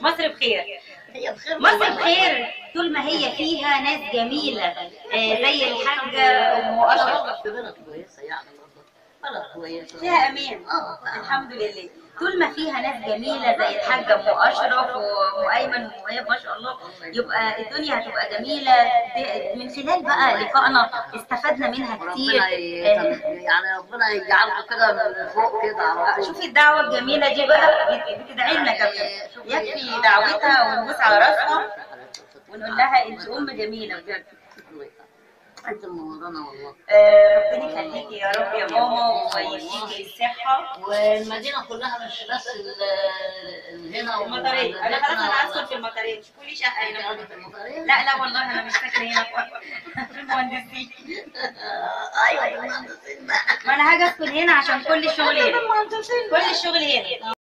مصر بخير هي بخير مصر والله. بخير طول ما هي فيها ناس جميلة آه، زي الحاجة أم أشرف والله في بلد كويسه يعني برضه بلد كويسه فيها أمان اه الحمد لله طول ما فيها ناس جميلة زي الحاجة أم أشرف وأم أيمن وأم إيهاب ما شاء الله يبقى الدنيا هتبقى جميلة ب- من خلال بقى لقائنا استفدنا منها كتير ربنا ي- يعني ربنا يجعلكم كده من فوق كده على طول. شوفي الدعوة الجميلة دي بقى بتدعي لنا كمان يكفي دعوتها ونبوس على راسها ونقول لها انت ام جميله بجد انت منورانا والله آه، ربنا يخليكي يا رب يا ماما ويديكي الصحه والمدينه كلها مش بس ال- ال- هنا المطاريه انا خلاص انا هسكن في المطاريه شوفوا لي شقه هنا في المطاريه لا لا والله انا مش ساكنه هنا في المهندسين ايوه المهندسين بقى ما انا هاجي اسكن هنا عشان كل الشغل هنا كل الشغل هنا